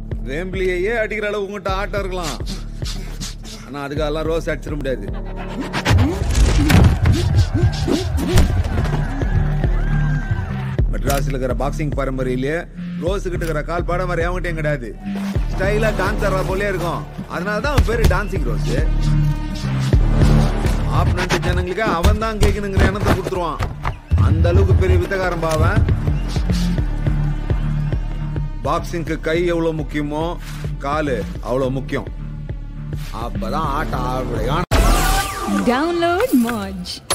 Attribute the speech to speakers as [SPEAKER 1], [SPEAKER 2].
[SPEAKER 1] வேம்பிலியே அடிக்கிற அளவு உங்ககிட்ட ஆட்டம் இருக்கலாம் ஆனா அதுக்கெல்லாம் ரோஸ் அடிச்சிட முடியாது மெட்ராஸ்ல இருக்கிற பாக்ஸிங் பரம்பரையிலேயே ரோஸ் கிட்ட இருக்கிற கால் பாடம் வேற எவன்கிட்டயும் கிடையாது ஸ்டைலா டான்ஸ் ஆடுற போலே இருக்கும் அதனால தான் அவன் பேரு டான்சிங் ரோஸ் ஆப்னண்ட் ஜனங்களுக்கு அவன் தான் கேட்கணுங்கிற எண்ணத்தை கொடுத்துருவான் அந்த அளவுக்கு பெரிய வித்தகாரம் பாவன் பாக்ஸிங்க்கு கை எவ்வளவு முக்கியமோ காலு அவ்வளவு முக்கியம் அப்பதான் ஆட்டம் ஆடுறேன்
[SPEAKER 2] Download Moj.